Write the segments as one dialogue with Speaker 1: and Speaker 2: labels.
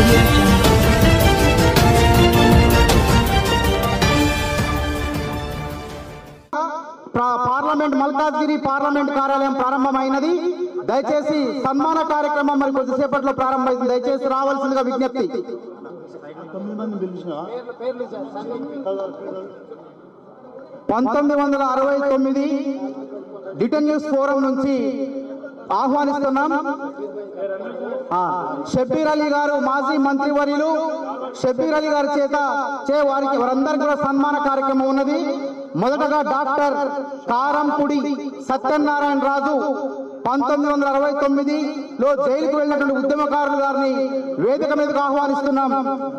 Speaker 1: audio jungle.
Speaker 2: ప్రా- parliament Malkajgiri parliament కార్యాలయం ప్రారంభమైనది దయచేసి సన్మాన కార్యక్రమం మరి కొద్దిసేపట్లో ప్రారంభమైంది దయచేసి రావాల్సిందిగా విజ్ఞప్తి పంతొమ్మిది వందల అరవై తొమ్మిది డిటన్ న్యూస్ ఫోరం నుంచి ఆహ్వానిస్తున్నాం ఆ, షబ్బీర్ అలీ గారు మాజీ మంత్రివర్యులు షబ్బీర్ అలీ గారి చేత చే వారికి వారందరికీ కూడా సన్మాన కార్యక్రమం ఉన్నది మొదటగా డాక్టర్ కారంపుడి సత్యనారాయణ రాజు పంతొమ్మిది వందల అరవై తొమ్మిదిలో జైలుకు వెళ్ళినటువంటి ఉద్యమకారులు గారిని వేదిక మీదకు ఆహ్వానిస్తున్నాం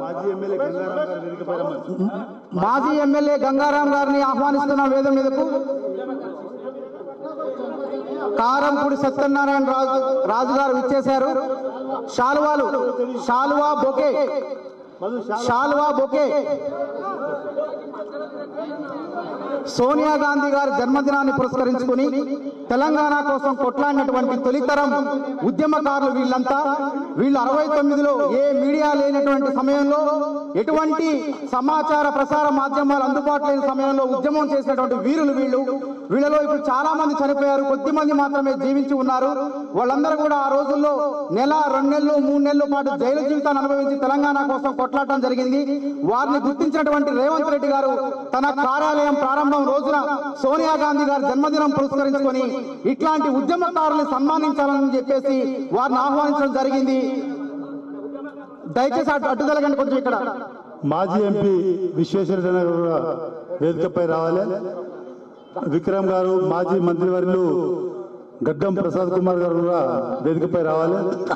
Speaker 2: మాజీ ఎమ్మెల్యే గంగారాం గారిని ఆహ్వానిస్తున్నాం వేదిక మీదకు కారంపూడి సత్యనారాయణ రాజు రాజు గారు ఇచ్చేశారు శాలువాలు శాలువా బొకే శాలువా బొకే సోనియా గాంధీ గారి జన్మదినాన్ని పురస్కరించుకుని తెలంగాణ కోసం కొట్లాడినటువంటి తొలితరం ఉద్యమకారులు వీళ్ళంతా వీళ్ళు అరవై తొమ్మిదిలో ఏ మీడియా లేనటువంటి సమయంలో ఎటువంటి సమాచార ప్రసార మాధ్యమాలు అందుబాటులో లేని సమయంలో ఉద్యమం చేసినటువంటి వీరులు వీళ్ళు వీళ్ళలో ఇప్పుడు చాలా మంది చనిపోయారు కొద్ది మంది మాత్రమే జీవించి ఉన్నారు వాళ్ళందరూ కూడా ఆ రోజుల్లో నెల రెండు నెలలు మూడు నెలల పాటు జైలు జీవితాన్ని అనుభవించి తెలంగాణ కోసం కొట్లాడటం జరిగింది వారిని గుర్తించినటువంటి రేవంత్ రెడ్డి గారు తన కార్యాలయం ప్రారంభం రోజున సోనియా గాంధీ గారి జన్మదినం పురస్కరించుకొని ఇట్లాంటి ఉద్యమకారులు సన్మానించాలని చెప్పేసి వారిని ఆహ్వానించడం జరిగింది దయచేసి అడ్డు అడ్డుదలగండి కొంచెం ఇక్కడ
Speaker 3: మాజీ ఎంపీ విశ్వేశ్వర గారు కూడా వేదికపై రావాలి విక్రమ్ గారు మాజీ మంత్రివర్యులు గడ్డం ప్రసాద్ కుమార్ గారు కూడా వేదికపై రావాలి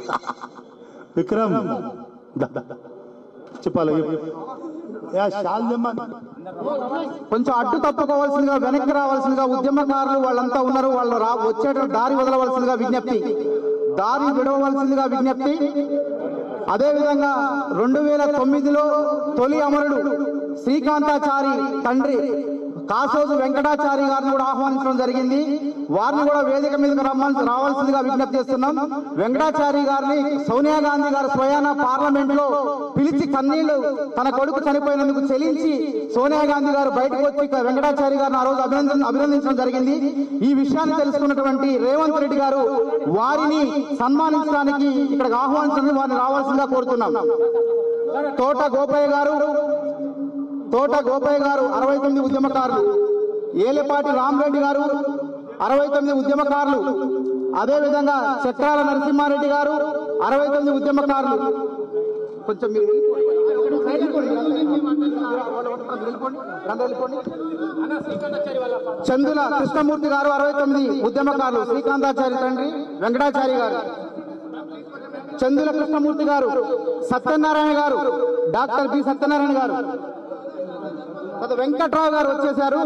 Speaker 3: విక్రమ్ దా, దా, దా. చెప్పాలి యా, శాల్ తెమ్మని.
Speaker 2: కొంచెం అడ్డు తప్పుకోవాల్సిందిగా వెనక్కి రావాల్సిందిగా ఉద్యమకారులు వాళ్ళంతా ఉన్నారు వాళ్ళు రా వచ్చేట దారి వదలవలసిందిగా విజ్ఞప్తి దారి విడవలసిందిగా విజ్ఞప్తి అదేవిధంగా రెండు వేల తొమ్మిదిలో తొలి అమరుడు శ్రీకాంతాచారి తండ్రి కాసోజు వెంకటాచారి గారిని కూడా ఆహ్వానించడం జరిగింది వారిని కూడా వేదిక మీదకి రమ్మని రావాల్సిందిగా విజ్ఞప్తి చేస్తున్నాం వెంకటాచారి గారిని సోనియా గాంధీ గారు స్వయాన పార్లమెంట్ లో పిలిచి కన్నీళ్లు తన కొడుకు చనిపోయినందుకు చెల్లించి సోనియా గాంధీ గారు బయటకు వచ్చి వెంకటాచారి గారిని ఆ రోజు అభినందన అభినందించడం జరిగింది ఈ విషయాన్ని తెలుసుకున్నటువంటి రేవంత్ రెడ్డి గారు వారిని సన్మానించడానికి ఇక్కడికి ఆహ్వానించడానికి వారిని రావాల్సిందిగా కోరుతున్నాం తోట గోపయ్య గారు తోట గోపయ్య గారు అరవై తొమ్మిది ఉద్యమకారులు ఏలేపాటి రామరెడ్డి గారు అరవై తొమ్మిది ఉద్యమకారులు అదేవిధంగా చక్రాల నరసింహారెడ్డి గారు అరవై తొమ్మిది ఉద్యమకారులు కొంచెం మీరు వెళ్ళిపోండి. వెళ్ళిపోండి. రండి, వెళ్ళిపోండి. చందుల కృష్ణమూర్తి గారు అరవై తొమ్మిది ఉద్యమకారులు శ్రీకాంతాచారి తండ్రి వెంకటాచారి గారు చందుల కృష్ణమూర్తి గారు సత్యనారాయణ గారు డాక్టర్ బి సత్యనారాయణ గారు తర్వాత వెంకట్రావు గారు వచ్చేశారు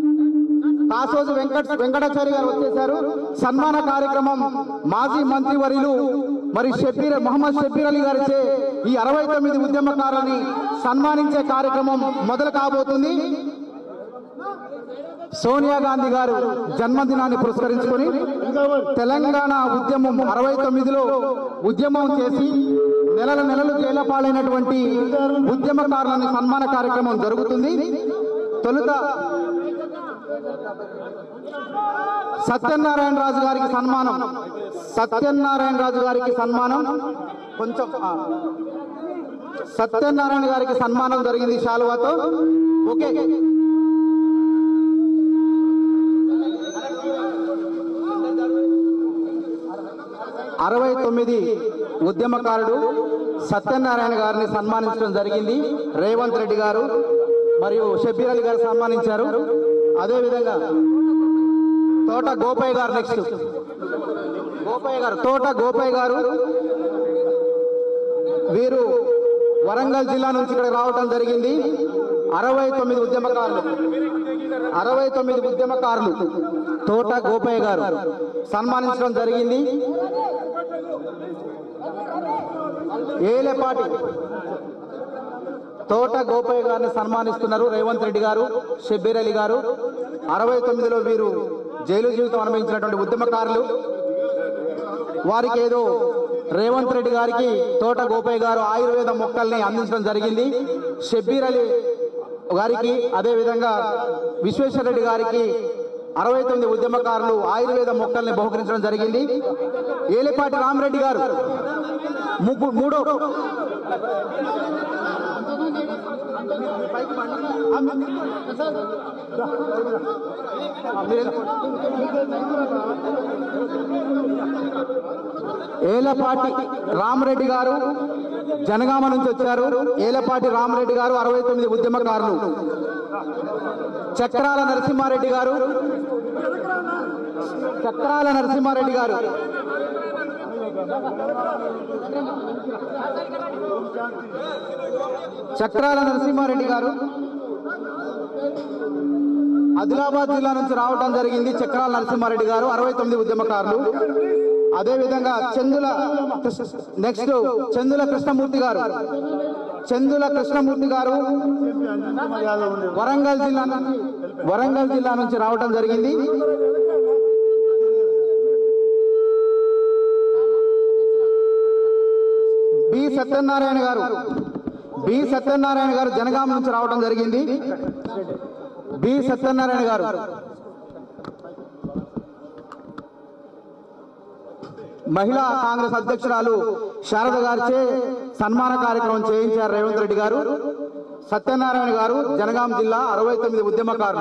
Speaker 2: కాసోజు వెంకట వెంకటాచారి గారు వచ్చేశారు సన్మాన కార్యక్రమం మాజీ మంత్రివర్యులు మరి షబ్బీర్ మొహమ్మద్ షబ్బీర్ అలీ గారిచే ఈ అరవై తొమ్మిది ఉద్యమకారులని సన్మానించే కార్యక్రమం మొదలు కాబోతుంది సోనియా గాంధీ గారు జన్మదినాన్ని పురస్కరించుకొని తెలంగాణ ఉద్యమం అరవై తొమ్మిదిలో ఉద్యమం చేసి నెలల నెలలు జైలపాలైనటువంటి ఉద్యమకారులని సన్మాన కార్యక్రమం జరుగుతుంది తొలుత సత్యనారాయణ రాజు గారికి సన్మానం సత్యనారాయణ రాజు గారికి సన్మానం కొంచెం ఆ, సత్యనారాయణ గారికి సన్మానం జరిగింది శాలువాతో ఓకే అరవై తొమ్మిది ఉద్యమకారుడు సత్యనారాయణ గారిని సన్మానించడం జరిగింది రేవంత్ రెడ్డి గారు మరియు షబ్బీర్ అలీ గారు సన్మానించారు అదేవిధంగా తోట గోపయ్య గారు నెక్స్ట్ గోపయ్య గారు తోట గోపయ్య గారు వీరు వరంగల్ జిల్లా నుంచి ఇక్కడ రావడం జరిగింది అరవై తొమ్మిది ఉద్యమకారులు అరవై తొమ్మిది ఉద్యమకారులు తోట గోపయ్య గారు సన్మానించడం జరిగింది ఏలేపాటి తోట గోపయ్య గారిని సన్మానిస్తున్నారు రేవంత్ రెడ్డి గారు షబ్బీర్ అలీ గారు అరవై తొమ్మిదిలో వీరు జైలు జీవితం అనుభవించినటువంటి ఉద్యమకారులు వారికి ఏదో రేవంత్ రెడ్డి గారికి తోట గోపయ్య గారు ఆయుర్వేద మొక్కల్ని అందించడం జరిగింది షబ్బీర్ అలీ గారికి అదేవిధంగా విశ్వేశ్వర రెడ్డి గారికి అరవై తొమ్మిది ఉద్యమకారులు ఆయుర్వేద మొక్కల్ని బహుకరించడం జరిగింది ఏలిపాటి రామరెడ్డి గారు ముగ్గు మూడో ఏలపాటి రామరెడ్డి గారు జనగామ నుంచి వచ్చారు ఏలపాటి రామరెడ్డి గారు అరవై తొమ్మిది ఉద్యమకారులు చక్రాల నరసింహారెడ్డి గారు చక్రాల నరసింహారెడ్డి గారు చక్రాల నరసింహారెడ్డి గారు ఆదిలాబాద్ జిల్లా నుంచి రావడం జరిగింది చక్రాల నరసింహారెడ్డి గారు అరవై తొమ్మిది ఉద్యమకారులు అదేవిధంగా చందుల నెక్స్ట్ చందుల కృష్ణమూర్తి గారు చందుల కృష్ణమూర్తి గారు వరంగల్ జిల్లా నుంచి వరంగల్ జిల్లా నుంచి రావడం జరిగింది బి సత్యనారాయణ గారు బి సత్యనారాయణ గారు జనగాం నుంచి రావడం జరిగింది బి సత్యనారాయణ గారు మహిళా కాంగ్రెస్ అధ్యక్షురాలు శారద గారిచే సన్మాన కార్యక్రమం చేయించారు రేవంత్ రెడ్డి గారు సత్యనారాయణ గారు జనగాం జిల్లా అరవై తొమ్మిది ఉద్యమకారులు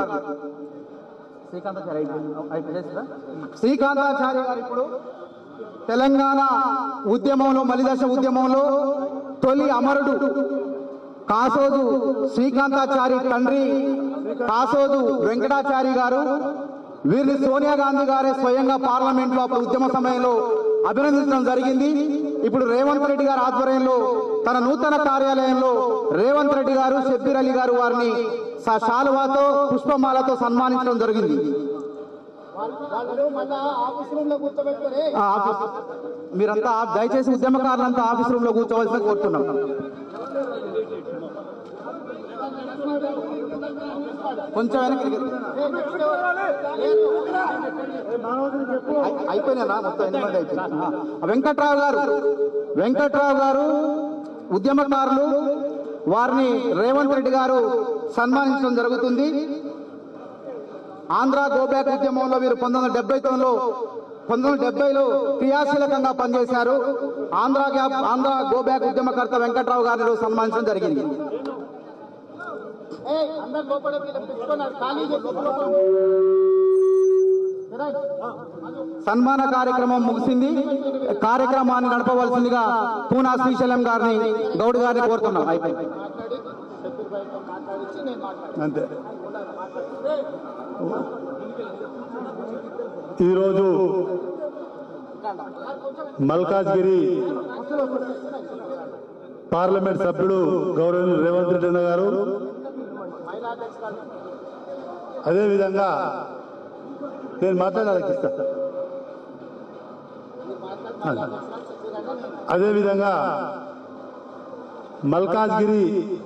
Speaker 2: శ్రీకాంతాచార్య గారు ఇప్పుడు తెలంగాణ ఉద్యమంలో మలిదశ ఉద్యమంలో తొలి అమరుడు కాసోదు శ్రీకాంతాచారి తండ్రి కాసోదు వెంకటాచారి గారు వీరిని సోనియా గాంధీ గారే స్వయంగా పార్లమెంట్ లో అప్పుడు ఉద్యమ సమయంలో అభినందించడం జరిగింది ఇప్పుడు రేవంత్ రెడ్డి గారి ఆధ్వర్యంలో తన నూతన కార్యాలయంలో రేవంత్ రెడ్డి గారు షబ్బీర్ అలీ గారు వారిని స- శాలువాతో పుష్పమాలతో సన్మానించడం జరిగింది ఆ, ఆఫీస్ మీరంతా ఆ- దయచేసి ఉద్యమకారులంతా ఆఫీస్ రూమ్ లో కూర్చోవలసిన కోరుతున్నాం కొంచెం వెనక్కి అయి- అయిపోయినా మొత్తం ఎన్ని మంది అయిపోయింది ఆ, వెంకట్రావు గారు వెంకట్రావు గారు ఉద్యమకారులు వారిని రేవంత్ రెడ్డి గారు సన్మానించడం జరుగుతుంది ఆంధ్ర గోబ్యాక్ ఉద్యమంలో వీరు పంతొమ్మిది వందల డెబ్బై తొమ్మిదిలో పంతొమ్మిది వందల డెబ్బైలో క్రియాశీలకంగా పనిచేశారు ఆంధ్ర గ్యాప్ ఆంధ్ర గోబ్యాక్ ఉద్యమకర్త వెంకట్రావు గారిని ఈరోజు సన్మానించడం జరిగింది సన్మాన కార్యక్రమం ముగిసింది కార్యక్రమాన్ని నడపవలసిందిగా పూనా శ్రీశైలం గారిని గౌడ్ గారిని కోరుతున్నాం అయిపోయింది
Speaker 3: అంతే ఈరోజు మల్కాజ్గిరి పార్లమెంట్ సభ్యుడు గౌరవ రేవంత్ రెడ్డి అన్న గారు అదేవిధంగా నేను మాట్లాడాలి ఇస్తా అదేవిధంగా మల్కాజ్గిరి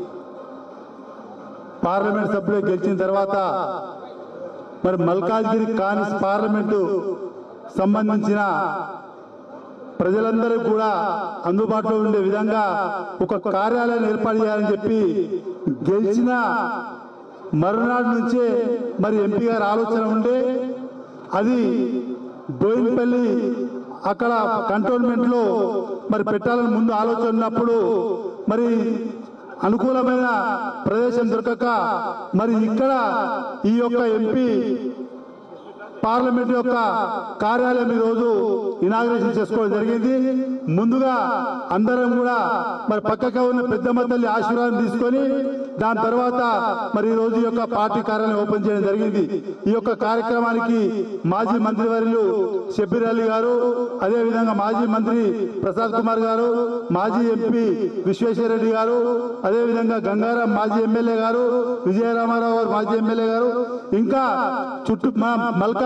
Speaker 3: పార్లమెంట్ సభ్యులు గెలిచిన తర్వాత మరి మల్కాజ్గిరి కాని పార్లమెంటు సంబంధించిన ప్రజలందరూ కూడా అందుబాటులో ఉండే విధంగా ఒక కార్యాలయం ఏర్పాటు చేయాలని చెప్పి గెలిచిన మరునాడు నుంచే మరి ఎంపీ గారి ఆలోచన ఉండే అది బోయినపల్లి అక్కడ కంటోన్మెంట్ లో మరి పెట్టాలని ముందు ఆలోచన ఉన్నప్పుడు మరి అనుకూలమైన ప్రదేశం దొరకక మరి ఇక్కడ ఈ యొక్క ఎంపీ పార్లమెంట్ యొక్క కార్యాలయం ఈ రోజు ఇనాగ్రేషన్ చేసుకోవడం జరిగింది ముందుగా అందరం కూడా మరి పక్కగా ఉన్న పెద్దమ్మ తల్లి ఆశీర్వాదం తీసుకొని దాని తర్వాత మరి ఈ రోజు ఈ యొక్క పార్టీ కార్యాలయం ఓపెన్ చేయడం జరిగింది ఈ యొక్క కార్యక్రమానికి మాజీ మంత్రివర్యులు షబ్బీర్ అలీ గారు అదేవిధంగా మాజీ మంత్రి ప్రసాద్ కుమార్ గారు మాజీ ఎంపీ విశ్వేశ్వరరెడ్డి గారు అదేవిధంగా గంగారాం మాజీ ఎమ్మెల్యే గారు విజయరామారావు గారు మాజీ ఎమ్మెల్యే గారు ఇంకా చుట్టూ మా మల్కా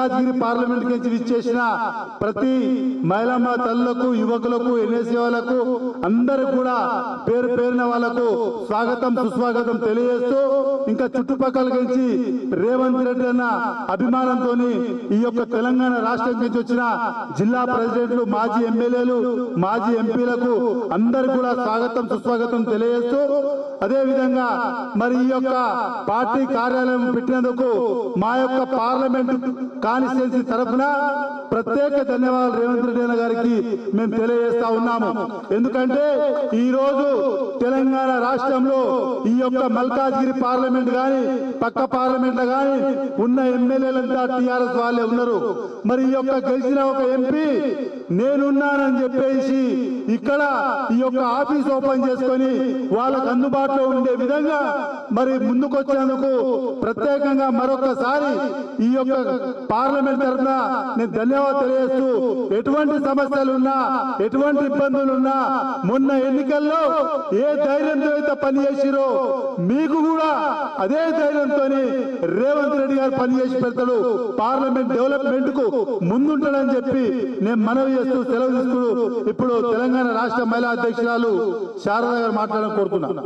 Speaker 3: మల్కాజ్గిరి పార్లమెంట్ నుంచి విచ్చేసిన ప్రతి మహిళమ్మ తల్లులకు యువకులకు ఎన్ఎస్సీ వాళ్ళకు అందరికి కూడా పేరు పేరున వాళ్ళకు స్వాగతం సుస్వాగతం తెలియజేస్తూ ఇంకా చుట్టుపక్కల నుంచి రేవంత్ రెడ్డి అన్న అభిమానంతో ఈ యొక్క తెలంగాణ రాష్ట్రం నుంచి వచ్చిన జిల్లా ప్రెసిడెంట్లు మాజీ ఎమ్మెల్యేలు మాజీ ఎంపీలకు అందరికి కూడా స్వాగతం సుస్వాగతం తెలియజేస్తూ అదే విధంగా మరి ఈ యొక్క పార్టీ కార్యాలయం పెట్టినందుకు మా యొక్క పార్లమెంట్ కాన్స్టిట్యున్సీ తరఫున ప్రత్యేక ధన్యవాదాలు రేవంత్ రెడ్డి అన్న గారికి మేము తెలియజేస్తా ఉన్నాము ఎందుకంటే ఈ రోజు తెలంగాణ రాష్ట్రంలో ఈ యొక్క మల్కాజ్గిరి పార్లమెంట్ గాని పక్క పార్లమెంట్ లో గాని ఉన్న ఎమ్మెల్యేలంతా టీఆర్ఎస్ వాళ్ళే ఉన్నారు మరి ఈ యొక్క గెలిచిన ఒక ఎంపీ నేనున్నానని చెప్పేసి ఇక్కడ ఈ యొక్క ఆఫీస్ ఓపెన్ చేసుకొని వాళ్ళకు అందుబాటులో ఉండే విధంగా మరి ముందుకొచ్చేందుకు ప్రత్యేకంగా మరొకసారి ఈ యొక్క పార్లమెంట్ తరఫున నేను ధన్యవాదాలు తెలియజేస్తూ ఎటువంటి సమస్యలున్నా ఎటువంటి ఇబ్బందులున్నా మొన్న ఎన్నికల్లో ఏ ధైర్యంతో అయితే పనిచేసిరో మీకు కూడా అదే ధైర్యంతో రేవంత్ రెడ్డి గారు పనిచేసి పెడతాడు పార్లమెంట్ డెవలప్మెంట్ కు ముందుంటాడని చెప్పి నేను మనవి చేస్తూ సెలవు తీసుకు ఇప్పుడు తెలంగాణ రాష్ట్ర మహిళా అధ్యక్షురాలు శారద గారు మాట్లాడాలని కోరుతున్నా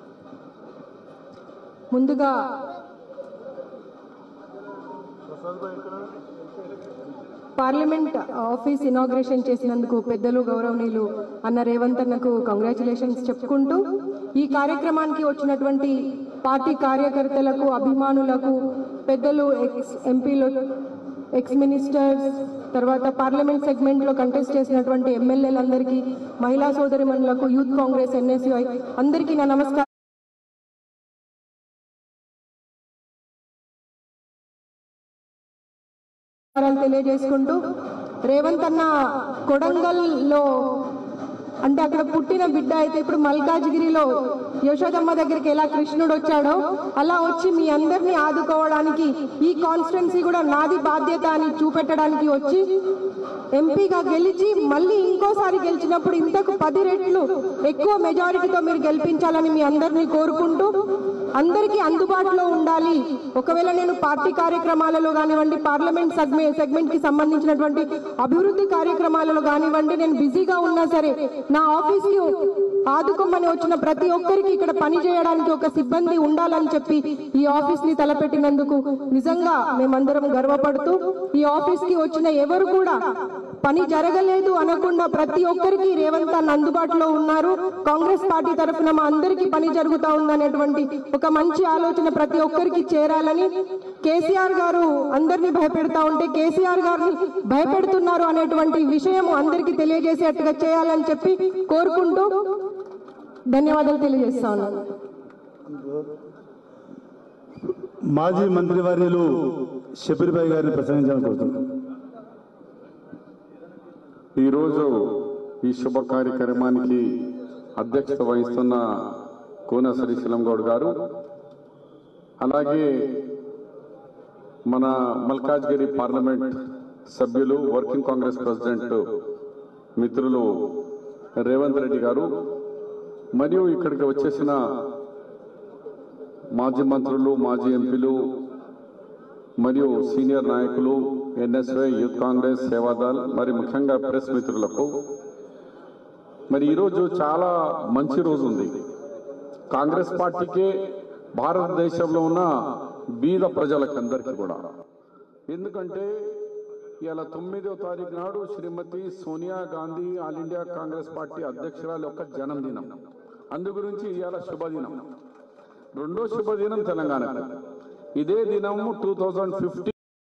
Speaker 1: ముందుగా పార్లమెంట్ ఆఫీస్ ఇనాగ్రేషన్ చేసినందుకు పెద్దలు గౌరవనీయులు అన్న రేవంత్ అన్నకు కంగ్రాచులేషన్స్ చెప్పుకుంటూ ఈ కార్యక్రమానికి వచ్చినటువంటి పార్టీ కార్యకర్తలకు అభిమానులకు పెద్దలు ఎక్స్ ఎంపీలు ఎక్స్ మినిస్టర్స్ తర్వాత పార్లమెంట్ సెగ్మెంట్ లో కంటెస్ట్ చేసినటువంటి ఎమ్మెల్యేలందరికీ మహిళా సోదరిమణులకు యూత్ కాంగ్రెస్ ఎన్ఎస్యుఐ అందరికీ నా నమస్కారం నమస్కారాలు తెలియజేసుకుంటూ రేవంత్ అన్న కొడంగల్లో అంటే అక్కడ పుట్టిన బిడ్డ అయితే ఇప్పుడు మల్కాజ్గిరిలో యశోదమ్మ దగ్గరికి ఎలా కృష్ణుడు వచ్చాడో అలా వచ్చి మీ అందరినీ ఆదుకోవడానికి ఈ కాన్స్టిట్యున్సీ కూడా నాది బాధ్యత అని చూపెట్టడానికి వచ్చి ఎంపీగా గెలిచి మళ్ళీ ఇంకోసారి గెలిచినప్పుడు ఇంతకు పది రెట్లు ఎక్కువ మెజారిటీతో మీరు గెలిపించాలని మీ అందరినీ కోరుకుంటూ అందరికీ అందుబాటులో ఉండాలి ఒకవేళ నేను పార్టీ కార్యక్రమాలలో కానివ్వండి పార్లమెంట్ సెగ్మెంట్ కి సంబంధించినటువంటి అభివృద్ధి కార్యక్రమాలలో కానివ్వండి నేను బిజీగా ఉన్నా సరే నా ఆఫీస్ కి ఆదుకోమని వచ్చిన ప్రతి ఒక్కరికి ఇక్కడ పని చేయడానికి ఒక సిబ్బంది ఉండాలని చెప్పి ఈ ఆఫీస్ ని తలపెట్టినందుకు నిజంగా మేమందరం గర్వపడుతూ ఈ ఆఫీస్ కి వచ్చిన ఎవరు కూడా పని జరగలేదు అనకుండా ప్రతి ఒక్కరికి రేవంత్ అన్న అందుబాటులో ఉన్నారు కాంగ్రెస్ పార్టీ తరఫున మా అందరికీ పని జరుగుతా ఉందనేటువంటి ఒక మంచి ఆలోచన ప్రతి ఒక్కరికి చేరాలని కేసీఆర్ గారు అందరినీ భయపెడతా ఉంటే కేసీఆర్ గారిని భయపెడుతున్నారు అనేటువంటి విషయం అందరికీ తెలియజేసేట్టుగా చేయాలని చెప్పి కోరుకుంటూ ధన్యవాదాలు తెలియజేస్తా ఉన్నాను
Speaker 3: మాజీ మంత్రివర్యులు షబీర్బాయి గారిని ప్రసంగించాలని కోరుతున్నాను
Speaker 4: ఈరోజు ఈ శుభ కార్యక్రమానికి అధ్యక్షత వహిస్తున్న కోన శ్రీశైలం గౌడ్ గారు అలాగే మన మల్కాజ్గిరి పార్లమెంట్ సభ్యులు వర్కింగ్ కాంగ్రెస్ ప్రెసిడెంట్ మిత్రులు రేవంత్ రెడ్డి గారు మరియు ఇక్కడికి వచ్చేసిన మాజీ మంత్రులు మాజీ ఎంపీలు మరియు సీనియర్ నాయకులు ఎన్ఎస్వై యూత్ కాంగ్రెస్ సేవాదల్ మరి ముఖ్యంగా ప్రెస్ మిత్రులకు మరి ఈరోజు చాలా మంచి రోజు ఉంది కాంగ్రెస్ పార్టీకే భారతదేశంలో ఉన్న బీద ప్రజలకందరికీ కూడా ఎందుకంటే ఇవాళ తొమ్మిదో తారీఖు నాడు Shrimati Sonia Gandhi all India Congress party అధ్యక్షురాలు యొక్క జన్మదినం అందు గురించి ఇవాళ శుభదినం రెండో శుభదినం తెలంగాణకు ఇదే దినము టూ థౌజండ్ ఫిఫ్టీ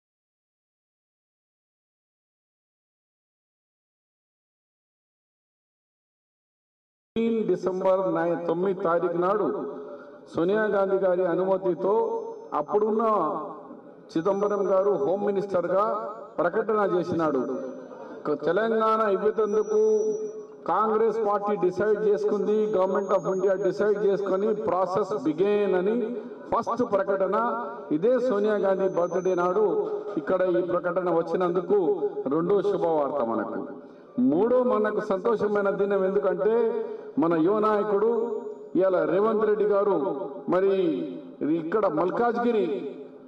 Speaker 4: డిసెంబర్ నై తొమ్మిది తారీఖు నాడు సోనియా గాంధీ గారి అనుమతితో అప్పుడున్న చిదంబరం గారు హోమ్ మినిస్టర్ గా ప్రకటన చేసినాడు క- తెలంగాణ ఇవ్వేందుకు కాంగ్రెస్ పార్టీ డిసైడ్ చేసుకుంది గవర్నమెంట్ ఆఫ్ ఇండియా డిసైడ్ చేసుకొని ప్రాసెస్ బిగేన్ అని ఫస్ట్ ప్రకటన ఇదే సోనియా గాంధీ బర్త్డే నాడు ఇక్కడ ఈ ప్రకటన వచ్చినందుకు రెండో శుభవార్త మనకు మూడో మనకు సంతోషమైన దినం ఎందుకంటే మన యువ నాయకుడు ఇవాళ రేవంత్ రెడ్డి గారు మరి ఇక్కడ మల్కాజ్గిరి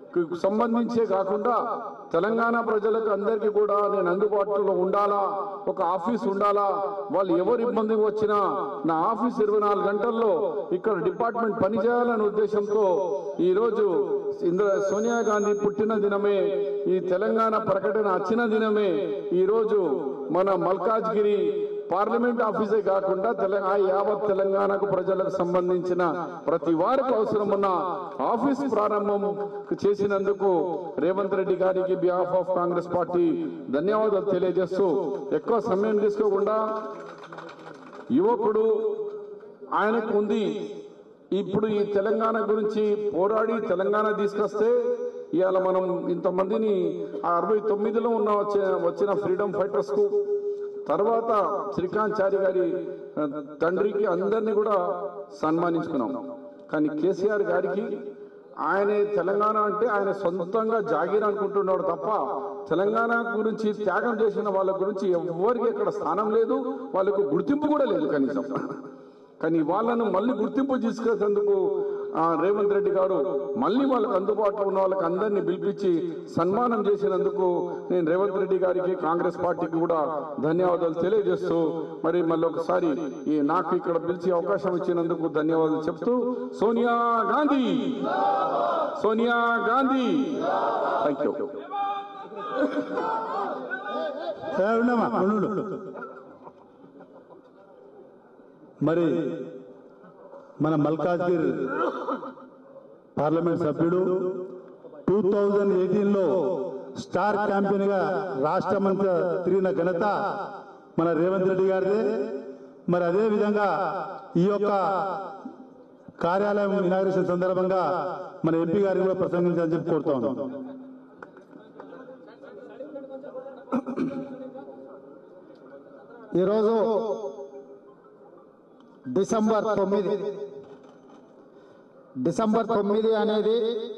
Speaker 4: కు సంబంధించే కాకుండా తెలంగాణ ప్రజలకు అందరికీ కూడా నేను అందుబాటులో ఉండాలా ఒక ఆఫీస్ ఉండాలా వాళ్ళు ఎవరు ఇబ్బంది వచ్చినా నా ఆఫీస్ ఇరవై నాలుగు గంటల్లో ఇక్కడ డిపార్ట్మెంట్ పనిచేయాలనే ఉద్దేశంతో ఈ రోజు ఇంద్ర సోనియా గాంధీ పుట్టిన దినమే ఈ తెలంగాణ ప్రకటన వచ్చిన దినమే ఈ రోజు మన మల్కాజ్గిరి పార్లమెంట్ ఆఫీసే కాకుండా తెలంగాణ యావత్ తెలంగాణకు ప్రజలకు సంబంధించిన ప్రతి వారికి అవసరం ఉన్న ఆఫీస్ ప్రారంభం చేసినందుకు రేవంత్ రెడ్డి గారికి బిహాఫ్ ఆఫ్ కాంగ్రెస్ పార్టీ ధన్యవాదాలు తెలియజేస్తూ ఎక్కువ సమయం తీసుకోకుండా యువకుడు ఆయనకు ఉంది ఇప్పుడు ఈ తెలంగాణ గురించి పోరాడి తెలంగాణ తీసుకొస్తే ఇవాళ మనం ఇంతమందిని ఆ అరవై తొమ్మిదిలో ఉన్న వచ్చే- వచ్చిన ఫ్రీడమ్ ఫైటర్స్ కు తర్వాత శ్రీకాంత్ చారి గారి ఆ, తండ్రికి అందరినీ కూడా సన్మానించుకున్నాం కానీ కేసీఆర్ గారికి ఆయన తెలంగాణ అంటే ఆయన సొంతంగా జాగీర్ అనుకుంటున్నాడు తప్ప తెలంగాణ గురించి త్యాగం చేసిన వాళ్ళ గురించి ఎవరికి ఇక్కడ స్థానం లేదు వాళ్ళకు గుర్తింపు కూడా లేదు కనీసం కానీ వాళ్ళను మళ్ళీ గుర్తింపు తీసుకొచ్చేందుకు ఆ, రేవంత్ రెడ్డి గారు మళ్ళీ వాళ్ళకి అందుబాటులో ఉన్న వాళ్ళకి అందరినీ పిలిపించి సన్మానం చేసినందుకు నేను రేవంత్ రెడ్డి గారికి కాంగ్రెస్ పార్టీకి కూడా ధన్యవాదాలు తెలియజేస్తూ మరి మళ్ళీ ఒకసారి ఈ నాకు ఇక్కడ పిలిచి అవకాశం ఇచ్చినందుకు ధన్యవాదాలు చెప్తూ సోనియా గాంధీ సోనియా గాంధీ థ్యాంక్ యూ
Speaker 3: ఏ, ఉండమ్మా, ఉండు, ఉండు. మరి మన మల్కాజ్గిర్ పార్లమెంట్ సభ్యుడు టూ థౌజండ్ ఎయిటీన్ లో స్టార్ క్యాంపెయిన్ గా రాష్ట్రమంతా తిరిగిన ఘనత మన రేవంత్ రెడ్డి గారిదే మరి అదే విధంగా ఈ యొక్క కార్యాలయం ఇనాగ్రేషన్ సందర్భంగా మన ఎంపీ గారిని కూడా ప్రసంగించాలని చెప్పి కోరుతా ఉన్నాం
Speaker 5: ఈరోజు డిసెంబర్ తొమ్మిది డిసెంబర్ తొమ్మిది అనేది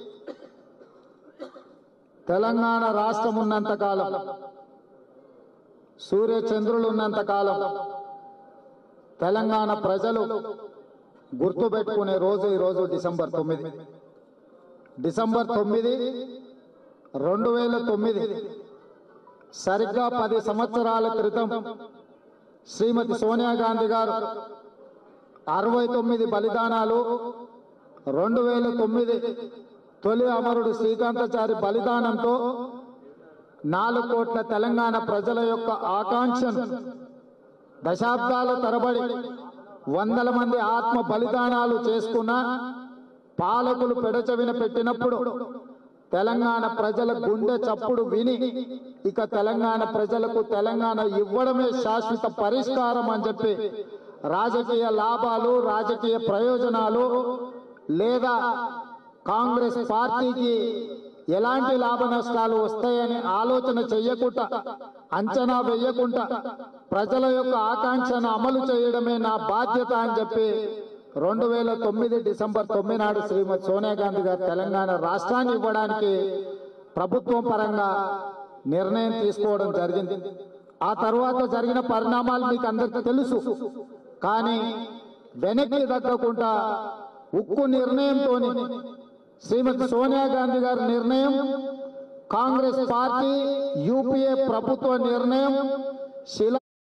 Speaker 5: తెలంగాణ రాష్ట్రం ఉన్నంత కాలం సూర్య చంద్రులు ఉన్నంత కాలం తెలంగాణ ప్రజలు గుర్తుపెట్టుకునే రోజు ఈరోజు డిసెంబర్ తొమ్మిది డిసెంబర్ తొమ్మిది రెండు వేల తొమ్మిది సరిగ్గా పది సంవత్సరాల క్రితం శ్రీమతి సోనియా గాంధీ గారు అరవై తొమ్మిది బలిదానాలు రెండు వేల తొమ్మిది తొలి అమరుడు శ్రీకాంతాచారి బలిదానంతో నాలుగు కోట్ల తెలంగాణ ప్రజల యొక్క ఆకాంక్షను దశాబ్దాల తరబడి వందల మంది ఆత్మ బలిదానాలు చేసుకున్న పాలకులు పెడచవిన పెట్టినప్పుడు తెలంగాణ ప్రజల గుండె చప్పుడు విని ఇక తెలంగాణ ప్రజలకు తెలంగాణ ఇవ్వడమే శాశ్వత పరిష్కారం అని చెప్పి రాజకీయ లాభాలు రాజకీయ ప్రయోజనాలు లేదా కాంగ్రెస్ పార్టీకి ఎలాంటి లాభ నష్టాలు వస్తాయని ఆలోచన చెయ్యకుండా అంచనా వేయకుండా ప్రజల యొక్క ఆకాంక్షను అమలు చేయడమే నా బాధ్యత అని చెప్పి రెండు వేల తొమ్మిది డిసెంబర్ తొమ్మిది నాడు శ్రీమతి సోనియా గాంధీ గారు తెలంగాణ రాష్ట్రాన్ని ఇవ్వడానికి ప్రభుత్వం పరంగా నిర్ణయం తీసుకోవడం జరిగింది ఆ తర్వాత జరిగిన పరిణామాలు మీకు అందరికీ తెలుసు కానీ వెనక్కి తగ్గకుండా ఉక్కు నిర్ణయంతో శ్రీమతి సోనియా గాంధీ గారి నిర్ణయం కాంగ్రెస్ పార్టీ యూపీఏ ప్రభుత్వ నిర్ణయం శిలా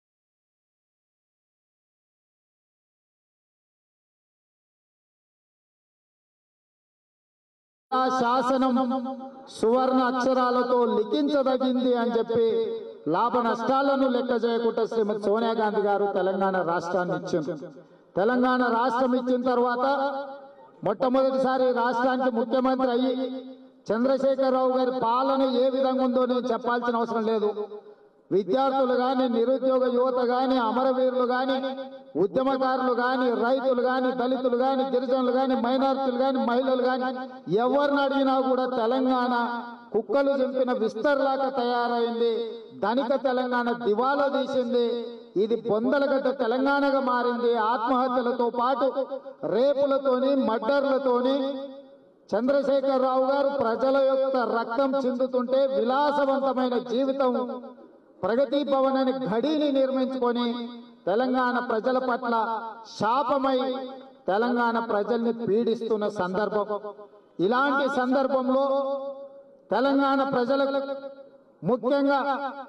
Speaker 5: ఆ శాసనం సువర్ణ అక్షరాలతో లిఖించదగింది అని చెప్పి లాభ నష్టాలను లెక్క చేయకుండా శ్రీమతి సోనియా గాంధీ గారు తెలంగాణ రాష్ట్రాన్ని ఇచ్చింది తెలంగాణ రాష్ట్రం ఇచ్చిన తర్వాత మొట్టమొదటిసారి రాష్ట్రానికి ముఖ్యమంత్రి అయ్యి చంద్రశేఖరరావు గారి పాలన ఏ విధంగా ఉందో నేను చెప్పాల్సిన అవసరం లేదు విద్యార్థులు గాని నిరుద్యోగ యువత గాని అమరవీరులు గాని ఉద్యమకారులు గాని రైతులు గాని దళితులు గాని గిరిజనులు గాని మైనారిటీలు గాని మహిళలు గాని ఎవరిని అడిగినా కూడా తెలంగాణ కుక్కలు చంపిన విస్తర్లాగా తయారైంది ధనిక తెలంగాణ దివాలా తీసింది ఇది బొందలగడ్డ తెలంగాణగా మారింది ఆత్మహత్యలతో పాటు రేపులతోని మర్డర్లతోని చంద్రశేఖరరావు గారు ప్రజల యొక్క రక్తం చిందుతుంటే విలాసవంతమైన జీవితం ప్రగతి భవన్ అనే ఘడిని నిర్మించుకొని తెలంగాణ ప్రజల పట్ల శాపమై తెలంగాణ ప్రజల్ని పీడిస్తున్న సందర్భం ఇలాంటి సందర్భంలో తెలంగాణ ప్రజలకు ముఖ్యంగా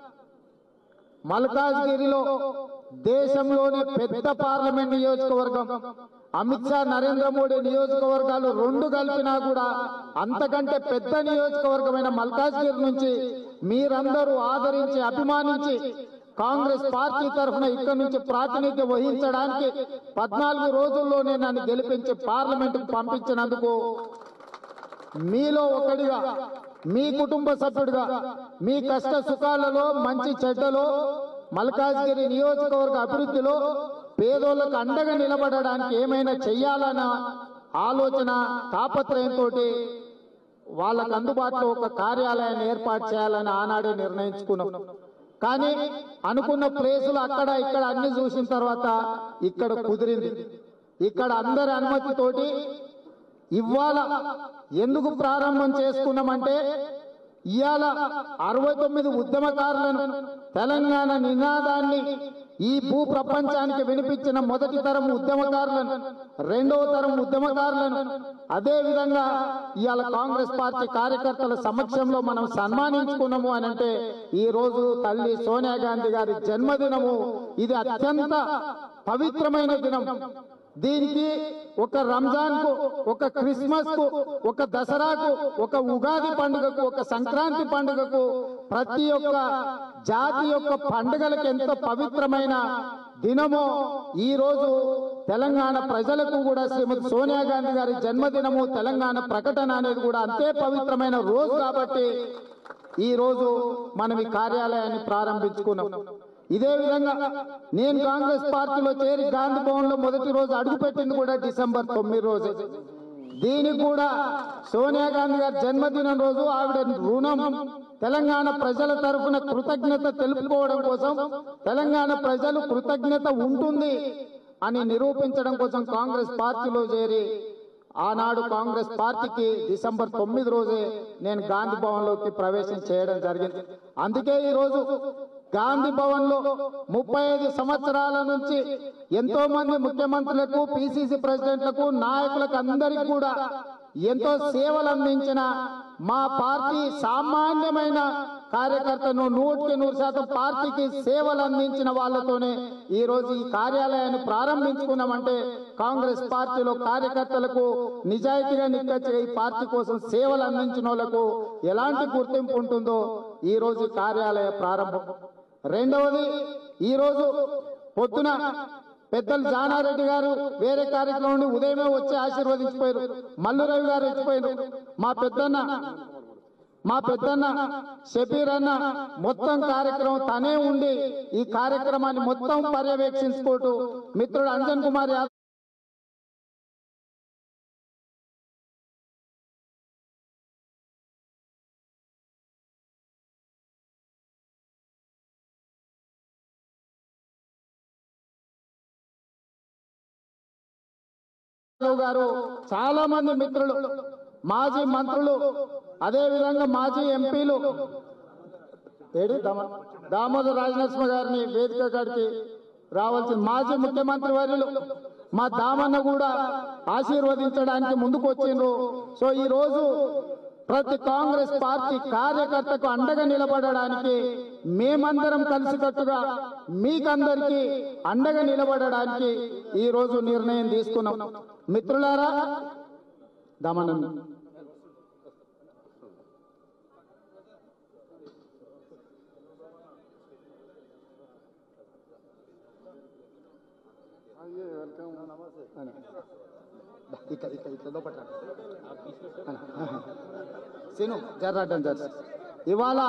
Speaker 5: మల్కాజ్గిరిలో దేశంలోనే పెద్ద పార్లమెంట్ నియోజకవర్గం అమిత్ షా నరేంద్ర మోడీ నియోజకవర్గాలు రెండు కలిపినా కూడా అంతకంటే పెద్ద నియోజకవర్గమైన మల్కాజ్గిరి నుంచి మీరందరూ ఆదరించి అభిమానించి కాంగ్రెస్ పార్టీ తరఫున ఇక్కడి నుంచి ప్రాతినిధ్యం వహించడానికి పద్నాలుగు రోజుల్లోనే నన్ను గెలిపించి పార్లమెంటుకు పంపించినందుకు మీలో ఒకడిగా మీ కుటుంబ సభ్యుడిగా మీ కష్ట సుఖాలలో మంచి చెడ్డలో మల్కాజ్గిరి నియోజకవర్గ అభివృద్ధిలో పేదోళ్లకు అండగా నిలబడడానికి ఏమైనా చెయ్యాలన్న ఆలోచన తాపత్రయంతో వాళ్ళకు అందుబాటులో ఒక కార్యాలయాన్ని ఏర్పాటు చేయాలని ఆనాడే నిర్ణయించుకున్నాం కానీ అనుకున్న ప్లేసులు అక్కడ ఇక్కడ అన్ని చూసిన తర్వాత ఇక్కడ కుదిరింది ఇక్కడ అందరి అనుమతితోటి ఇవాళ ఎందుకు ప్రారంభం చేసుకున్నామంటే ఇవాళ అరవై తొమ్మిది ఉద్యమకారులను తెలంగాణ నినాదాన్ని ఈ భూ ప్రపంచానికి వినిపించిన మొదటి తరం ఉద్యమకారులను రెండవ తరం ఉద్యమకారులను అదే విధంగా ఇవాళ కాంగ్రెస్ పార్టీ కార్యకర్తల సమక్షంలో మనం సన్మానించుకున్నాము అని అంటే ఈ రోజు తల్లి సోనియా గాంధీ గారి జన్మదినము ఇది అత్యంత పవిత్రమైన దినం దీనికి ఒక రంజాన్ కు ఒక క్రిస్మస్ కు ఒక దసరాకు ఒక ఉగాది పండుగకు ఒక సంక్రాంతి పండుగకు ప్రతి ఒక్క జాతి యొక్క పండుగలకు ఎంత పవిత్రమైన దినమో ఈ రోజు తెలంగాణ ప్రజలకు కూడా శ్రీమతి సోనియా గాంధీ గారి జన్మదినము తెలంగాణ ప్రకటన అనేది కూడా అంతే పవిత్రమైన రోజు కాబట్టి ఈ రోజు మనం ఈ కార్యాలయాన్ని ప్రారంభించుకున్నాం ఇదే విధంగా నేను కాంగ్రెస్ పార్టీలో చేరి గాంధీ భవన్ లో మొదటి రోజు అడుగుపెట్టింది కూడా డిసెంబర్ తొమ్మిది రోజు దీనికి కూడా సోనియా గాంధీ గారి జన్మదినం రోజు ఆవిడ రుణం తెలంగాణ ప్రజల తరఫున కృతజ్ఞత తెలుపుకోవడం కోసం తెలంగాణ ప్రజలు కృతజ్ఞత ఉంటుంది అని నిరూపించడం కోసం కాంగ్రెస్ పార్టీలో చేరి ఆనాడు కాంగ్రెస్ పార్టీకి డిసెంబర్ తొమ్మిది రోజే నేను గాంధీ భవన్ లోకి ప్రవేశం చేయడం జరిగింది అందుకే ఈ రోజు గాంధీ భవన్ లో ముప్పై ఐదు సంవత్సరాల నుంచి ఎంతో మంది ముఖ్యమంత్రులకు పిసిసి ప్రెసిడెంట్లకు నాయకులకు అందరికి కూడా ఎంతో సేవలు అందించిన మా పార్టీ సామాన్యమైన కార్యకర్తను నూటికి నూరు శాతం పార్టీకి సేవలు అందించిన వాళ్ళతోనే ఈ రోజు ఈ కార్యాలయాన్ని ప్రారంభించుకున్నామంటే కాంగ్రెస్ పార్టీలో కార్యకర్తలకు నిజాయితీగా నిక్కచ్చిగా ఈ పార్టీ కోసం సేవలు అందించిన వాళ్ళకు ఎలాంటి గుర్తింపు ఉంటుందో ఈ రోజు ఈ కార్యాలయ ప్రారంభం రెండవది ఈ రోజు పొద్దున పెద్దలు జానారెడ్డి గారు వేరే కార్యక్రమం నుండి ఉదయమే వచ్చి ఆశీర్వదించిపోయారు మల్లు రవి గారు వచ్చిపోయారు మా పెద్దన్న మా పెద్దన్న షబీర్ అన్న మొత్తం కార్యక్రమం తనే ఉండి ఈ కార్యక్రమాన్ని మొత్తం పర్యవేక్షించుకుంటూ మిత్రుడు అంజన్ కుమార్ యాదవ్ రావు గారు చాలా మంది మిత్రులు మాజీ మంత్రులు అదే విధంగా మాజీ ఎంపీలు ఏడి దామ- దామోదర్ రాజనరసింహ గారిని వేదిక కాడికి రావాల్సిన మాజీ ముఖ్యమంత్రి వర్యులు మా దామన్న కూడా ఆశీర్వదించడానికి ముందుకు వచ్చిండ్రు సో ఈ రోజు ప్రతి కాంగ్రెస్ పార్టీ కార్యకర్తకు అండగా నిలబడడానికి మేమందరం కలిసికట్టుగా మీకందరికీ అండగా నిలబడడానికి ఈ రోజు నిర్ణయం తీసుకున్నాం మిత్రులారా దమనం ఇక్కడ ఇక్కడ ఇక్కడ లోపల రా. సీను జర్రాటం జర్ ఇవాళ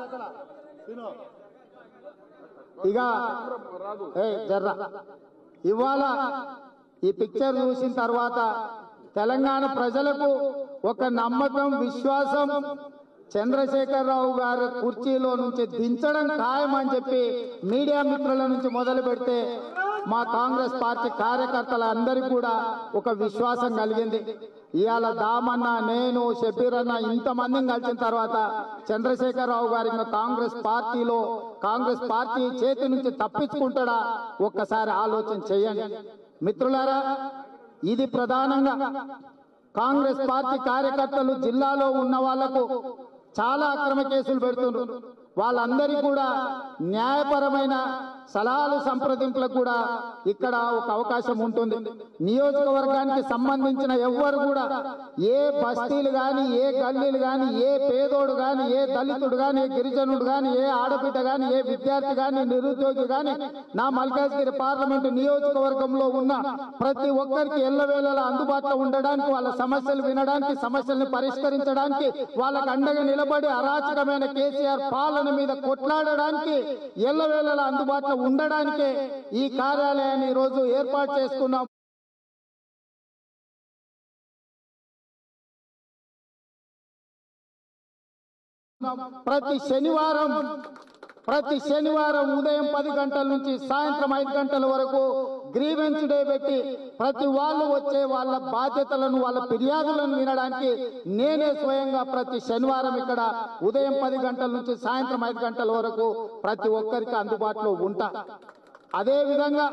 Speaker 5: ఇక ఏ జర్రా ఇవాళ ఈ పిక్చర్ చూసిన తర్వాత తెలంగాణ ప్రజలకు ఒక నమ్మకం విశ్వాసం చంద్రశేఖరరావు గారి కుర్చీలో నుంచి దించడం ఖాయమని చెప్పి మీడియా మిత్రుల నుంచి మొదలు పెడితే మా కాంగ్రెస్ పార్టీ కార్యకర్తల అందరికీ కూడా ఒక విశ్వాసం కలిగింది ఇవాళ దామన్న నేను షబీర్ అన్న ఇంతమందిని కలిసిన తర్వాత చంద్రశేఖరరావు గారి ఇంకా కాంగ్రెస్ పార్టీలో కాంగ్రెస్ పార్టీ చేతి నుంచి తప్పించుకుంటాడా ఒక్కసారి ఆలోచన చేయండి మిత్రులారా ఇది ప్రధానంగా కాంగ్రెస్ పార్టీ కార్యకర్తలు జిల్లాలో ఉన్న వాళ్లకు చాలా అక్రమ కేసులు పెడుతున్నారు వాళ్ళందరికీ కూడా న్యాయపరమైన సలహాలు సంప్రదింపులకు కూడా ఇక్కడ ఒక అవకాశం ఉంటుంది నియోజకవర్గానికి సంబంధించిన ఎవ్వరు కూడా ఏ బస్తీలు గాని ఏ గల్లీలు గాని ఏ పేదోడు గాని ఏ దళితుడు గాని ఏ గిరిజనుడు గాని ఏ ఆడబిడ్డ గాని ఏ విద్యార్థి గాని నిరుద్యోగి గాని నా మల్కాజ్గిరి పార్లమెంటు నియోజకవర్గంలో ఉన్న ప్రతి ఒక్కరికి ఎల్లవేళలా అందుబాటులో ఉండడానికి వాళ్ళ సమస్యలు వినడానికి సమస్యల్ని పరిష్కరించడానికి వాళ్ళకు అండగా నిలబడి అరాచకమైన కేసీఆర్ పాలన మీద కొట్లాడడానికి ఎల్లవేళలా అందుబాటులో ఉండడానికే ఈ కార్యాలయాన్ని ఈ రోజు ఏర్పాటు చేసుకున్నాం ప్రతి శనివారం ప్రతి శనివారం ఉదయం పది గంటల నుంచి సాయంత్రం ఐదు గంటల వరకు గ్రీవెన్స్ డే పెట్టి ప్రతి వాళ్ళు వచ్చే వాళ్ళ బాధ్యతలను వాళ్ళ ఫిర్యాదులను వినడానికి నేనే స్వయంగా ప్రతి శనివారం ఇక్కడ ఉదయం పది గంటల నుంచి సాయంత్రం ఐదు గంటల వరకు ప్రతి ఒక్కరికి అందుబాటులో ఉంటా అదే విధంగా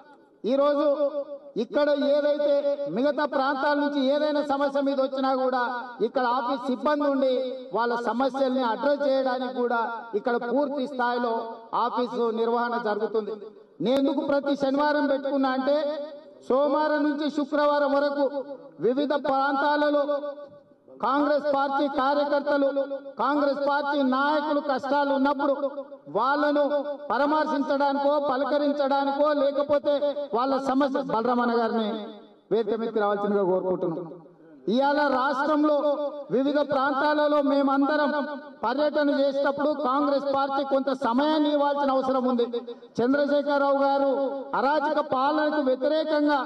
Speaker 5: ఈరోజు ఇక్కడ ఏదైతే మిగతా ప్రాంతాల నుంచి ఏదైనా సమస్య మీద వచ్చినా కూడా ఇక్కడ ఆఫీస్ సిబ్బంది ఉండి వాళ్ళ సమస్యల్ని అడ్రస్ చేయడానికి కూడా ఇక్కడ పూర్తి స్థాయిలో ఆఫీసు నిర్వహణ జరుగుతుంది నేను ఎందుకు ప్రతి శనివారం పెట్టుకున్నా అంటే సోమవారం నుంచి శుక్రవారం వరకు వివిధ ప్రాంతాలలో కాంగ్రెస్ పార్టీ కార్యకర్తలు కాంగ్రెస్ పార్టీ నాయకులు కష్టాలు ఉన్నప్పుడు వాళ్ళను పరామర్శించడానికో పలకరించడానికో లేకపోతే వాళ్ళ సమస్య బలరామన్న గారిని వేదిక మీదకి రావాల్సిందిగా కోరుకుంటున్నాం ఇవాళ రాష్ట్రంలో వివిధ ప్రాంతాలలో మేమందరం పర్యటన చేసేటప్పుడు కాంగ్రెస్ పార్టీ కొంత సమయాన్ని ఇవ్వాల్సిన అవసరం ఉంది చంద్రశేఖరరావు గారు అరాచక పాలనకు వ్యతిరేకంగా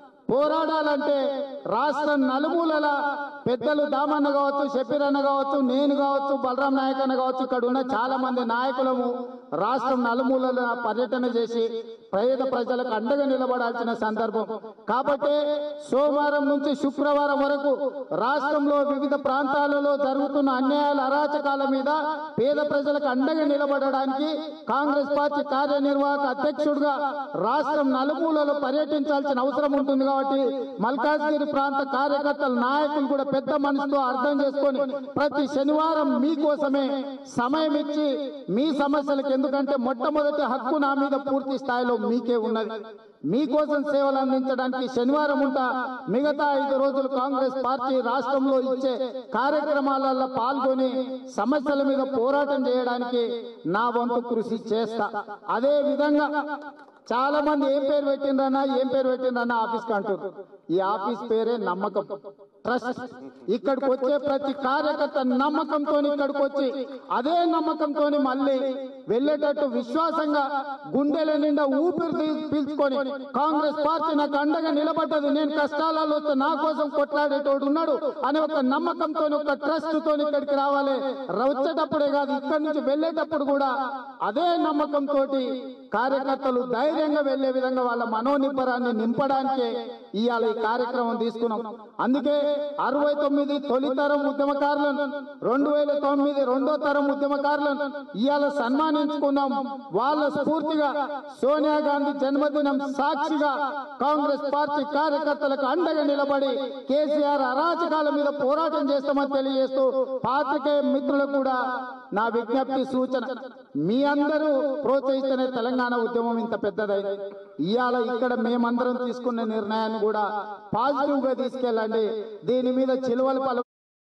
Speaker 5: పోరాడాలంటే రాష్ట్ర నలుమూలల పెద్దలు దామన్న కావచ్చు షబీర్ అన్న కావచ్చు నేను కావచ్చు బలరాం నాయక్ అన్న కావచ్చు ఇక్కడ ఉన్న చాలా మంది నాయకులము రాష్ట్రం నలుమూలల పర్యటన చేసి పేద ప్రజలకు అండగా నిలబడాల్సిన సందర్భం కాబట్టి సోమవారం నుంచి శుక్రవారం వరకు రాష్ట్రంలో వివిధ ప్రాంతాలలో జరుగుతున్న అన్యాయాల అరాచకాల మీద పేద ప్రజలకు అండగా నిలబడడానికి కాంగ్రెస్ పార్టీ కార్యనిర్వాహక అధ్యక్షుడిగా రాష్ట్రం నలుమూలలో పర్యటించాల్సిన అవసరం ఉంటుంది కాబట్టి మల్కాజ్గిరి ప్రాంత కార్యకర్తల నాయకులు కూడా పెద్ద మనసుతో అర్థం చేసుకొని ప్రతి శనివారం మీకోసమే సమయం ఇచ్చి మీ సమస్యలకు ఎందుకంటే మొట్టమొదటి హక్కు నా మీద పూర్తి స్థాయిలో మీకే ఉన్నది మీకోసం సేవలు అందించడానికి శనివారం ఉంటా మిగతా ఐదు రోజులు కాంగ్రెస్ పార్టీ రాష్ట్రంలో ఇచ్చే కార్యక్రమాలలో పాల్గొని సమస్యల మీద పోరాటం చేయడానికి నా వంతు కృషి చేస్తా అదే విధంగా చాలా మంది ఏం పేరు పెట్టిండ్రన్నా ఏం పేరు పెట్టిండ్రన్నా ఆఫీస్ అంటారు ఈ ఆఫీస్ పేరే నమ్మకం ట్రస్ట్ ఇక్కడికి వచ్చే ప్రతి కార్యకర్త నమ్మకంతో ఇక్కడికి వచ్చి అదే నమ్మకంతో మళ్ళీ వెళ్ళేటట్టు విశ్వాసంగా గుండెల నిండా ఊపిరి తీ- పీల్చుకొని కాంగ్రెస్ పార్టీ నాకు అండగా నిలబడ్డది నేను కష్టాలలో వస్తే నా కోసం కొట్లాడేటోడు ఉన్నాడు అనే ఒక నమ్మకంతో ఒక ట్రస్ట్ తో ఇక్కడికి రావాలి ర- వచ్చేటప్పుడే కాదు ఇక్కడి నుంచి వెళ్ళేటప్పుడు కూడా అదే నమ్మకంతో కార్యకర్తలు ధైర్యంగా వెళ్లే విధంగా వాళ్ళ మనోనిబ్బరాన్ని నింపడానికే ఇవాళ ఈ కార్యక్రమం తీసుకున్నాం అందుకే అరవై తొమ్మిది తొలి తరం ఉద్యమకారులను రెండు వేల తొమ్మిది రెండో తరం ఉద్యమకారులను ఇవాళ సన్మానించుకున్నాం వాళ్ళ స్ఫూర్తిగా సోనియా గాంధీ జన్మదినం సాక్షిగా కాంగ్రెస్ పార్టీ కార్యకర్తలకు అండగా నిలబడి కేసీఆర్ అరాచకాల మీద పోరాటం చేస్తామని తెలియజేస్తూ పాత్రికేయ మిత్రులకు కూడా నా విజ్ఞప్తి సూచన మీ అందరూ ప్రోత్సహిస్తేనే తెలంగాణ ఉద్యమం ఇంత పెద్దదైంది ఇవాళ ఇక్కడ మేమందరం తీసుకున్న నిర్ణయాన్ని కూడా పాజిటివ్ గా తీసుకెళ్ళండి దీని మీద చిలువలు పలు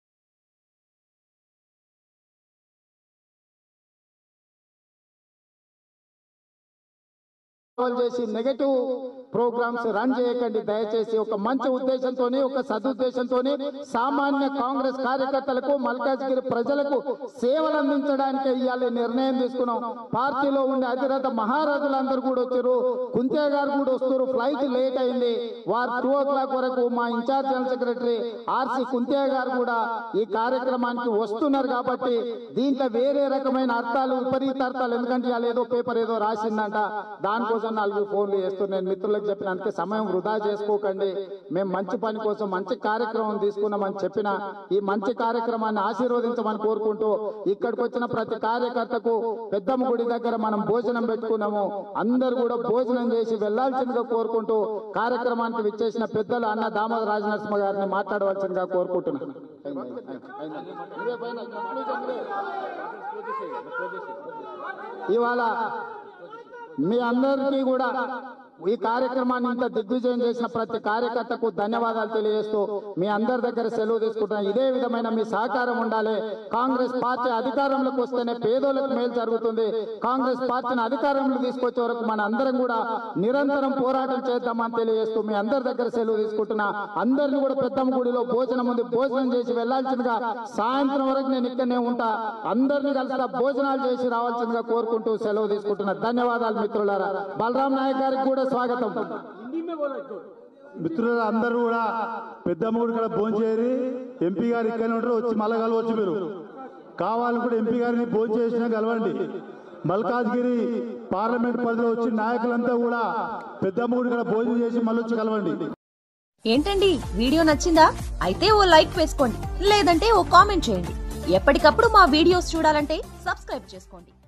Speaker 5: కాల్ చేసి నెగటివ్ ప్రోగ్రామ్స్ రన్ చేయకండి దయచేసి ఒక మంచి ఉద్దేశంతో ఒక సదుద్దేశంతో సామాన్య కాంగ్రెస్ కార్యకర్తలకు మల్కాజ్గిరి ప్రజలకు సేవలు అందించడానికి ఇవాళ నిర్ణయం తీసుకున్నాం పార్టీలో ఉండే అధిరథ మహారాజులందరూ కూడా వచ్చారు కుంతే గారు కూడా వస్తారు ఫ్లైట్ లేట్ అయింది వారు టూ ఓ క్లాక్ వరకు మా in charge general secretary RC Kunte గారు కూడా ఈ కార్యక్రమానికి వస్తున్నారు కాబట్టి దీంట్లో వేరే రకమైన అర్థాలు విపరీత అర్థాలు ఎందుకంటే ఇవాళ ఏదో పేపర్ ఏదో రాసిందంట దానికోసం నాలుగు ఫోన్లు చేస్తున్నాను మిత్రులకు మిత్రులకు చెప్పినందుకే సమయం వృధా చేసుకోకండి మేము మంచి పని కోసం మంచి కార్యక్రమం తీసుకున్నామని చెప్పిన ఈ మంచి కార్యక్రమాన్ని ఆశీర్వదించమని కోరుకుంటూ ఇక్కడికి వచ్చిన ప్రతి కార్యకర్తకు పెద్దమ్మ గుడి దగ్గర మనం భోజనం పెట్టుకున్నాము అందరు కూడా భోజనం చేసి వెళ్లాల్సిందిగా కోరుకుంటూ కార్యక్రమానికి విచ్చేసిన పెద్దలు అన్న దామోదర రాజనరసింహ గారిని మాట్లాడవలసిందిగా కోరుకుంటున్నాను ఇవాళ మీ అందరికీ కూడా ఈ కార్యక్రమాన్ని ఇంత దిగ్విజయం చేసిన ప్రతి కార్యకర్తకు ధన్యవాదాలు తెలియజేస్తూ మీ అందరి దగ్గర సెలవు తీసుకుంటున్నాను ఇదే విధమైన మీ సహకారం ఉండాలి కాంగ్రెస్ పార్టీ అధికారంలోకి వస్తేనే పేదోళ్ళకు మేలు జరుగుతుంది కాంగ్రెస్ పార్టీని అధికారంలో తీసుకొచ్చే వరకు మన అందరం కూడా నిరంతరం పోరాటం చేద్దామని తెలియజేస్తూ మీ అందరి దగ్గర సెలవు తీసుకుంటున్నా అందరిని కూడా పెద్దమ్మ గుడిలో భోజనం ఉంది భోజనం చేసి వెళ్లాల్సిందిగా సాయంత్రం వరకు నేను ఇక్కడనే ఉంటా అందరిని కలిసి భోజనాలు చేసి రావాల్సిందిగా కోరుకుంటూ సెలవు తీసుకుంటున్నా ధన్యవాదాలు మిత్రులారా బలరాం నాయక్ గారికి కూడా స్వాగతం
Speaker 3: మిత్రులు అందరూ కూడా పెద్దమ్మ గుడి ఇక్కడ భోజనం చేయరి ఎంపీ గారు ఇక్కడనే ఉంటారు వచ్చి మళ్ళా కలవచ్చు మీరు కావాలనుకుంటే ఎంపీ గారిని భోజనం చేసినా కలవండి మల్కాజ్గిరి పార్లమెంట్ పరిధిలో వచ్చిన నాయకులంతా కూడా పెద్దమ్మ గుడి ఇక్కడ భోజనం చేసి మళ్ళీ వచ్చి కలవండి
Speaker 6: ఏంటండి వీడియో నచ్చిందా అయితే ఓ లైక్ వేసుకోండి లేదంటే ఓ కామెంట్ చేయండి ఎప్పటికప్పుడు మా వీడియోస్ చూడాలంటే సబ్స్క్రైబ్ చేసుకోండి